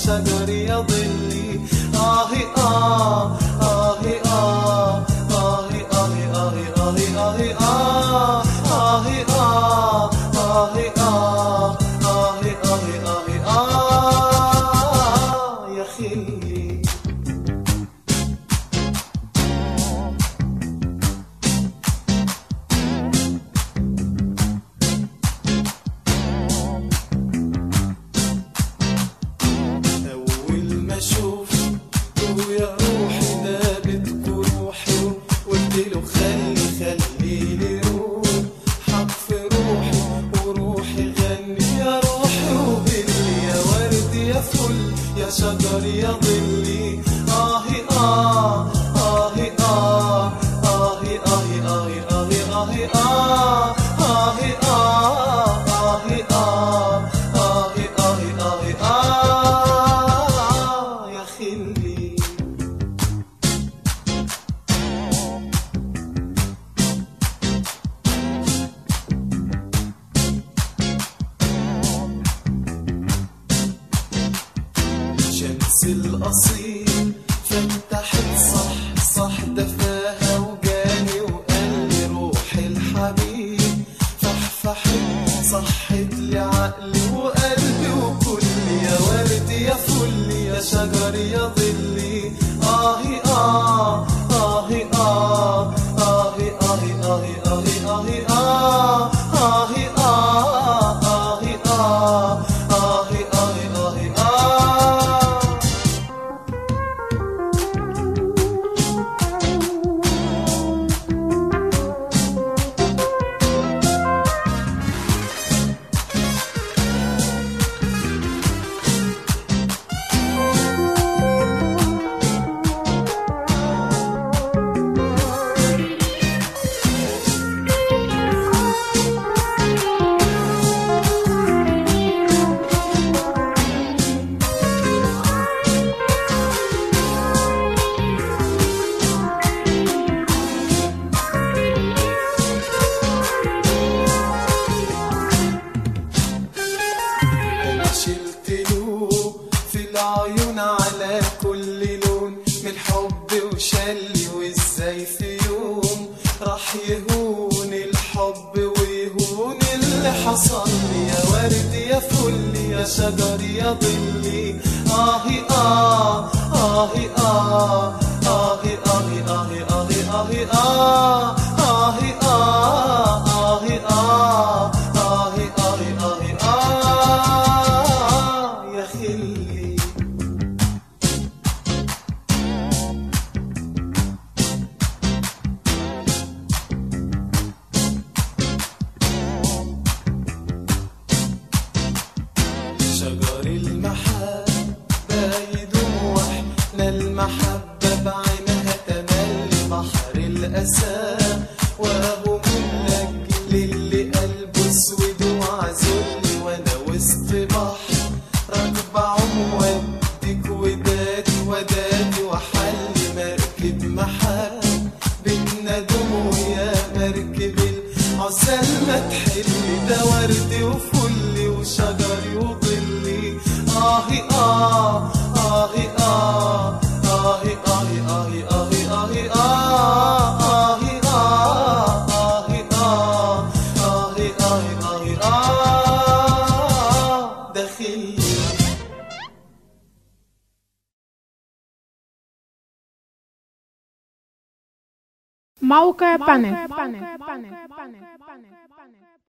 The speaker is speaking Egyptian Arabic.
شجر يا ظلي آهي آه آهي آه آهي آهي آهي آهي آهي آه آهي آه آهي آه آهي آهي آهي آه يا خلي أول ما شفته يا روحي دابت جروحي وقلت له خلي خليني روح حق روحي وروحي غني يا روحي وبلي يا ورد يا فل يا شجر يا ظلي آهي آه آهي آه آهي آهي آهي آهي آهي آه آهي آه آهي آه آهي آهي آهي آه يا خلي شمس الأصيل فتحت صح صح دفاها وجاني وقال لي روح الحبيب فحفحت صحت لي عقلي وقلبي وكلي يا ورد يا فل يا شجر يا ظلي آهي آه آهي آه آهي آهي آهي آهي آهي آه آهي آه آهي آه آهي آهي آهي آه انا شلت له في العيون على كل لون من الحب وشلي وازاي في يوم راح يهون الحب ويهون اللي حصل لي يا ورد يا فل يا شجر يا ظلي آهي آه آهي آه آهي آهي آهي آهي آهي آه آهي آه آهي آه آهي آهي آهي آه يا خلي شجر المحبة يدوم واحنا المحبة بعينها تملي بحر الأسى وهو من للي قلبه اسود وعزلي وانا وسط بحر راكبة ودك ودادي ودادي وحلي مركب محل بينا دمو يا مركب العسل ما تحلي ده وردي وفلي وشجري وظلي آهي آه آهي آه آهي آهي آهي آهي آهي آه آهي آه آهي آه آهي آهي آهي آه داخلي موقع بانل